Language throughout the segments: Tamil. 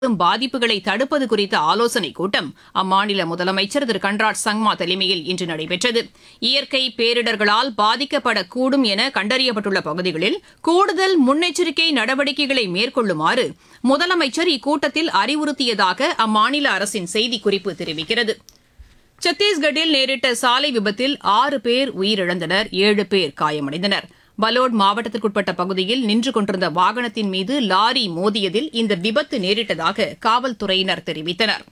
வரும் பாதிப்புகளை தடுப்பது குறித்த ஆலோசனைக் கூட்டம் அம்மாநில முதலமைச்சர் திரு கன்ராட் சங்மா தலைமையில் இன்று நடைபெற்றது இயற்கை பேரிடர்களால் பாதிக்கப்படக்கூடும் என கண்டறியப்பட்டுள்ள பகுதிகளில் கூடுதல் முன்னெச்சரிக்கை நடவடிக்கைகளை மேற்கொள்ளுமாறு முதலமைச்சர் இக்கூட்டத்தில் அறிவுறுத்தியதாக அம்மாநில அரசின் செய்திக்குறிப்பு தெரிவிக்கிறது சத்தீஸ்கட்டில் நேரிட்ட சாலை விபத்தில் ஆறு பேர் உயிரிழந்தனர் ஏழு பேர் காயமடைந்தனர் பலோட் மாவட்டத்திற்குட்பட்ட பகுதியில் நின்று கொண்டிருந்த வாகனத்தின் மீது லாரி மோதியதில் இந்த விபத்து நேரிட்டதாக காவல்துறையினர் தெரிவித்தனர்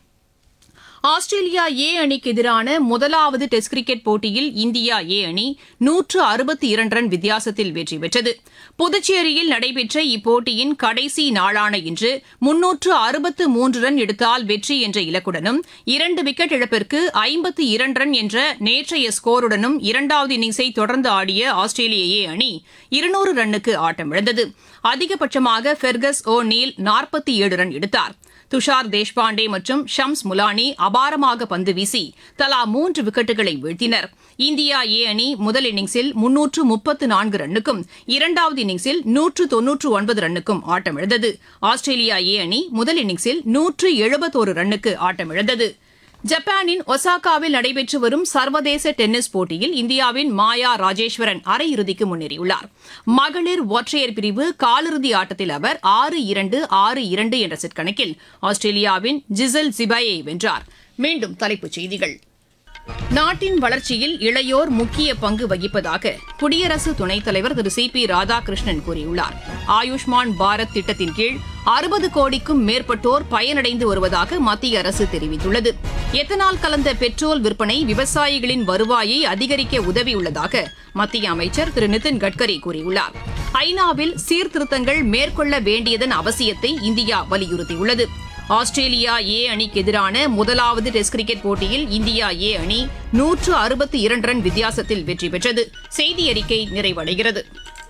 ஆஸ்திரேலியா ஏ அணிக்கு எதிரான முதலாவது டெஸ்ட் கிரிக்கெட் போட்டியில் இந்தியா ஏ அணி நூற்று அறுபத்தி இரண்டு ரன் வித்தியாசத்தில் வெற்றி பெற்றது புதுச்சேரியில் நடைபெற்ற இப்போட்டியின் கடைசி நாளான இன்று முன்னூற்று அறுபத்து மூன்று ரன் எடுத்தால் வெற்றி என்ற இலக்குடனும் இரண்டு விக்கெட் இழப்பிற்கு ஐம்பத்து இரண்டு ரன் என்ற நேற்றைய ஸ்கோருடனும் இரண்டாவது இன்னிங்ஸை தொடர்ந்து ஆடிய ஆஸ்திரேலிய ஏ அணி இருநூறு ரன்னுக்கு ஆட்டமிழந்தது அதிகபட்சமாக ஃபெர்கஸ் ஓ நீல் நாற்பத்தி ஏழு ரன் எடுத்தார் துஷார் தேஷ்பாண்டே மற்றும் ஷம்ஸ் முலானி அபாரமாக பந்து வீசி தலா மூன்று விக்கெட்டுகளை வீழ்த்தினர் இந்தியா ஏ அணி முதல் இன்னிங்ஸில் முன்னூற்று முப்பத்து நான்கு ரன்னுக்கும் இரண்டாவது இன்னிங்ஸில் நூற்று தொன்னூற்று ஒன்பது ரன்னுக்கும் ஆட்டமிழந்தது ஆஸ்திரேலியா ஏ அணி முதல் இன்னிங்ஸில் நூற்று எழுபத்தோரு ரன்னுக்கு ஆட்டமிழந்தது ஜப்பானின் ஒசாகாவில் நடைபெற்று வரும் சர்வதேச டென்னிஸ் போட்டியில் இந்தியாவின் மாயா ராஜேஸ்வரன் அரையிறுதிக்கு முன்னேறியுள்ளார் மகளிர் ஒற்றையர் பிரிவு காலிறுதி ஆட்டத்தில் அவர் ஆறு இரண்டு ஆறு இரண்டு என்ற செட் கணக்கில் ஆஸ்திரேலியாவின் ஜிசல் ஜிபாயை வென்றார் மீண்டும் தலைப்புச் செய்திகள் நாட்டின் வளர்ச்சியில் இளையோர் முக்கிய பங்கு வகிப்பதாக குடியரசு துணைத் தலைவர் திரு சி பி ராதாகிருஷ்ணன் கூறியுள்ளார் ஆயுஷ்மான் பாரத் திட்டத்தின் கீழ் அறுபது கோடிக்கும் மேற்பட்டோர் பயனடைந்து வருவதாக மத்திய அரசு தெரிவித்துள்ளது எத்தனால் கலந்த பெட்ரோல் விற்பனை விவசாயிகளின் வருவாயை அதிகரிக்க உதவியுள்ளதாக மத்திய அமைச்சர் திரு நிதின் கட்கரி கூறியுள்ளார் ஐநாவில் சீர்திருத்தங்கள் மேற்கொள்ள வேண்டியதன் அவசியத்தை இந்தியா வலியுறுத்தியுள்ளது ஆஸ்திரேலியா ஏ அணிக்கு எதிரான முதலாவது டெஸ்ட் கிரிக்கெட் போட்டியில் இந்தியா ஏ அணி நூற்று அறுபத்தி இரண்டு ரன் வித்தியாசத்தில் வெற்றி பெற்றது செய்தி அறிக்கை நிறைவடைகிறது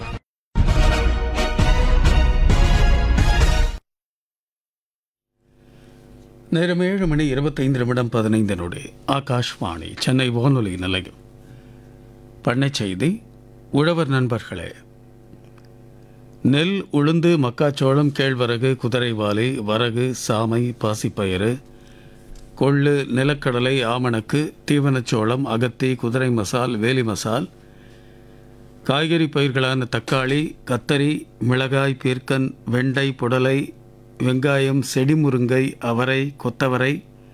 நேரம் ஏழு மணி இருபத்தைந்து நிமிடம் பதினைந்து நொடி ஆகாஷ்வாணி சென்னை வானொலி நிலையம் பண்ணைச் செய்தி உழவர் நண்பர்களே நெல் உளுந்து மக்காச்சோளம் கேழ்வரகு குதிரைவாலி வரகு சாமை பாசிப்பயிறு கொள்ளு நிலக்கடலை ஆமணக்கு தீவனச்சோளம் அகத்தி குதிரை மசால் வேலி மசால் காய்கறி பயிர்களான தக்காளி கத்தரி மிளகாய் பீர்க்கன் வெண்டை புடலை வெங்காயம் செடிமுருங்கை அவரை கொத்தவரை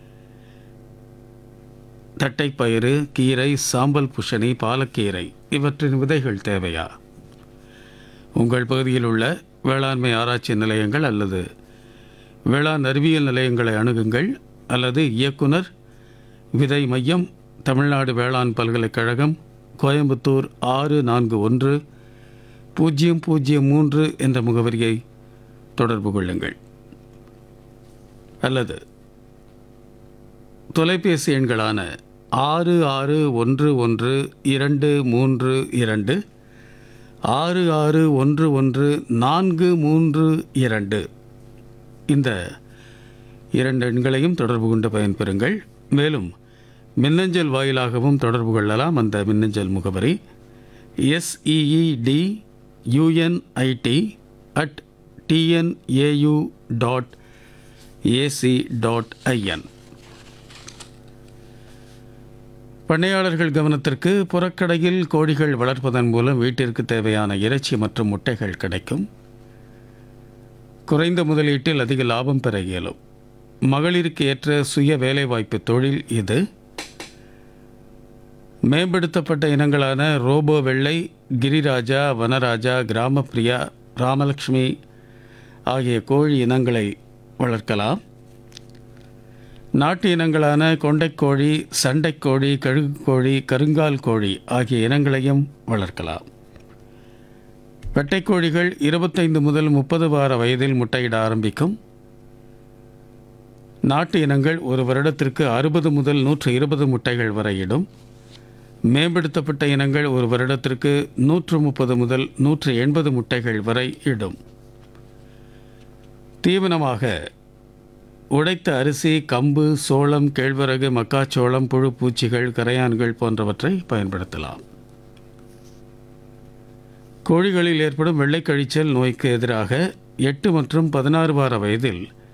தட்டைப்பயிறு கீரை சாம்பல் புஷணி பாலக்கீரை இவற்றின் விதைகள் தேவையா உங்கள் பகுதியில் உள்ள வேளாண்மை ஆராய்ச்சி நிலையங்கள் அல்லது வேளாண் அறிவியல் நிலையங்களை அணுகுங்கள் அல்லது இயக்குனர் விதை மையம் தமிழ்நாடு வேளாண் பல்கலைக்கழகம் கோயம்புத்தூர் ஆறு நான்கு ஒன்று பூஜ்ஜியம் பூஜ்ஜியம் மூன்று என்ற முகவரியை தொடர்பு கொள்ளுங்கள் அல்லது தொலைபேசி எண்களான ஆறு ஆறு ஒன்று ஒன்று இரண்டு மூன்று இரண்டு ஆறு ஆறு ஒன்று ஒன்று நான்கு மூன்று இரண்டு இந்த இரண்டு எண்களையும் தொடர்பு கொண்டு பயன்பெறுங்கள் மேலும் மின்னஞ்சல் வாயிலாகவும் தொடர்பு கொள்ளலாம் அந்த மின்னஞ்சல் முகவரி SEED UNIT at TNAU dot AC dot IN பண்ணையாளர்கள் கவனத்திற்கு புறக்கடையில் கோழிகள் வளர்ப்பதன் மூலம் வீட்டிற்கு தேவையான இறைச்சி மற்றும் முட்டைகள் கிடைக்கும் குறைந்த முதலீட்டில் அதிக லாபம் பெற இயலும் மகளிருக்கு ஏற்ற சுய வேலைவாய்ப்பு தொழில் இது மேம்படுத்தப்பட்ட இனங்களான ரோபோ வெள்ளை கிரிராஜா வனராஜா கிராமப்பிரியா ராமலட்சுமி ஆகிய கோழி இனங்களை வளர்க்கலாம் நாட்டு இனங்களான கொண்டைக்கோழி சண்டைக்கோழி கழுகுக்கோழி கருங்கால் கோழி ஆகிய இனங்களையும் வளர்க்கலாம் வெட்டைக்கோழிகள் இருபத்தைந்து முதல் முப்பது வார வயதில் முட்டையிட ஆரம்பிக்கும் நாட்டு இனங்கள் ஒரு வருடத்திற்கு அறுபது முதல் நூற்று இருபது முட்டைகள் வரை இடும் மேம்படுத்தப்பட்ட இனங்கள் ஒரு வருடத்திற்கு நூற்று முப்பது முதல் நூற்று எண்பது முட்டைகள் வரை இடும் தீவனமாக உடைத்த அரிசி கம்பு சோளம் கேழ்வரகு மக்காச்சோளம் புழு பூச்சிகள் கரையான்கள் போன்றவற்றை பயன்படுத்தலாம் கோழிகளில் ஏற்படும் வெள்ளைக்கழிச்சல் நோய்க்கு எதிராக எட்டு மற்றும் பதினாறு வார வயதில்